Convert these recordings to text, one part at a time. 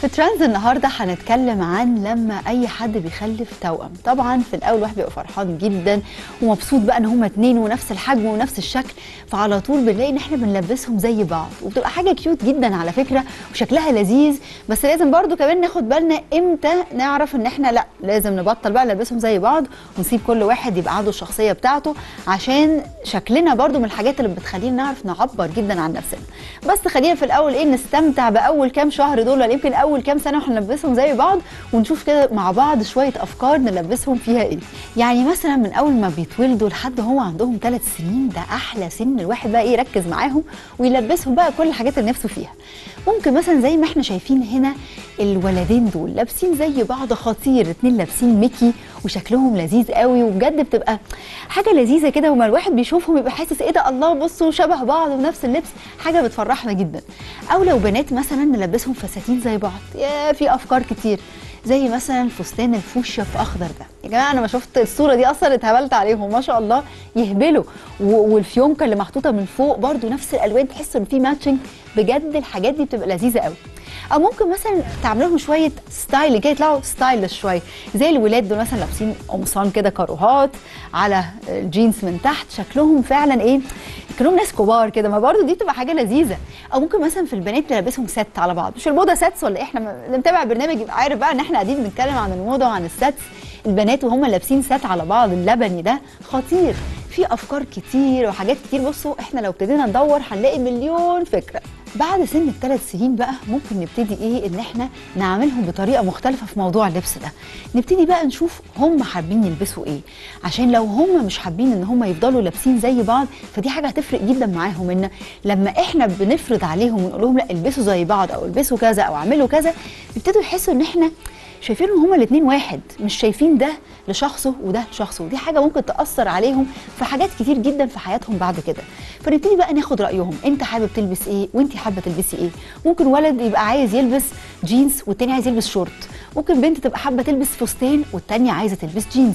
في ترانز النهارده هنتكلم عن لما اي حد بيخلف توأم طبعا في الاول الواحد بيبقى فرحان جدا ومبسوط بقى ان هما اتنين ونفس الحجم ونفس الشكل فعلى طول بنلاقي ان احنا بنلبسهم زي بعض وبتبقى حاجه كيوت جدا على فكره وشكلها لذيذ بس لازم برضو كمان ناخد بالنا امتى نعرف ان احنا لا لازم نبطل بقى نلبسهم زي بعض ونسيب كل واحد يبقى عنده الشخصيه بتاعته عشان شكلنا برضو من الحاجات اللي بتخلينا نعرف نعبر جدا عن نفسنا بس خلينا في الاول ايه نستمتع باول كام شهر دول ولا يمكن اول كام سنه واحنا نلبسهم زي بعض ونشوف كده مع بعض شويه افكار نلبسهم فيها ايه يعني مثلا من اول ما بيتولدوا لحد هو عندهم ثلاث سنين ده احلى سن الواحد بقى ايه يركز معاهم ويلبسهم بقى كل الحاجات اللي نفسه فيها ممكن مثلا زي ما احنا شايفين هنا الولدين دول لابسين زي بعض خطير اتنين لابسين ميكي وشكلهم لذيذ قوي وبجد بتبقى حاجه لذيذه كده وما الواحد بيشوفهم يبقى حاسس ايه ده الله بصوا شبه بعض ونفس اللبس حاجه بتفرحنا جدا او لو بنات مثلا نلبسهم فساتين زي بعض يا في افكار كتير زي مثلا الفستان الفوشيا في اخضر ده يا جماعه انا ما شفت الصوره دي اصلا اتهبلت عليهم ما شاء الله يهبلوا و- والفيونكه اللي محطوطه من فوق برضو نفس الالوان تحس ان في ماتشنج بجد الحاجات دي بتبقى لذيذه قوي او ممكن مثلا تعملوا لهم شويه ستايل كده يطلعوا ستايلش شويه زي الولاد دول مثلا لابسين قمصان كده كاروهات على الجينز من تحت شكلهم فعلا ايه كانهم ناس كبار كده ما برضو دي بتبقى حاجه لذيذه او ممكن مثلا في البنات نلبسهم ست على بعض مش الموضه ساتس ولا إيه؟ احنا م- اللي متابع البرنامج يبقى عارف بقى ان احنا قاعدين بنتكلم عن الموضه وعن الساتس البنات وهم لابسين سات على بعض اللبني ده خطير في افكار كتير وحاجات كتير بصوا احنا لو ابتدينا ندور هنلاقي مليون فكره بعد سن الثلاث سنين بقى ممكن نبتدي ايه ان احنا نعملهم بطريقه مختلفه في موضوع اللبس ده نبتدي بقى نشوف هم حابين يلبسوا ايه عشان لو هم مش حابين ان هم يفضلوا لابسين زي بعض فدي حاجه هتفرق جدا معاهم ان لما احنا بنفرض عليهم ونقول لهم لا البسوا زي بعض او البسوا كذا او اعملوا كذا بيبتدوا يحسوا ان احنا شايفين ان هما الاثنين واحد مش شايفين ده لشخصه وده لشخصه ودي حاجه ممكن تاثر عليهم في حاجات كتير جدا في حياتهم بعد كده فنبتدي بقى ناخد رايهم انت حابب تلبس ايه وانت حابه تلبسي ايه ممكن ولد يبقى عايز يلبس جينز والتاني عايز يلبس شورت ممكن بنت تبقى حابه تلبس فستان والتانيه عايزه تلبس جينز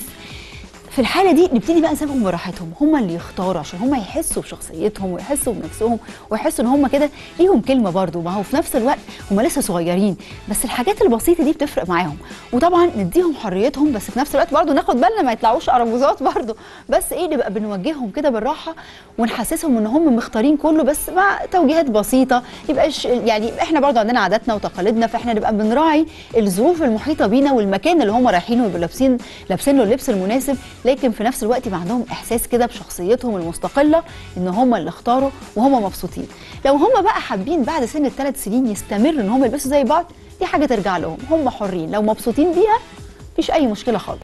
في الحاله دي نبتدي بقى نسيبهم براحتهم هم اللي يختاروا عشان هم يحسوا بشخصيتهم ويحسوا بنفسهم ويحسوا ان هم كده ليهم كلمه برضو ما هو في نفس الوقت هم لسه صغيرين بس الحاجات البسيطه دي بتفرق معاهم وطبعا نديهم حريتهم بس في نفس الوقت برضو ناخد بالنا ما يطلعوش ارجوزات برضو بس ايه نبقى بنوجههم كده بالراحه ونحسسهم ان هم مختارين كله بس مع توجيهات بسيطه يبقاش يعني احنا برضو عندنا عاداتنا وتقاليدنا فاحنا نبقى بنراعي الظروف المحيطه بينا والمكان اللي هم رايحينه ويبقوا لابسين لابسين له اللبس المناسب لكن في نفس الوقت يبقى عندهم احساس كده بشخصيتهم المستقله ان هم اللي اختاروا وهم مبسوطين لو هم بقى حابين بعد سن الثلاث سنين يستمر ان هم يلبسوا زي بعض دي حاجه ترجع لهم هم حرين لو مبسوطين بيها مفيش اي مشكله خالص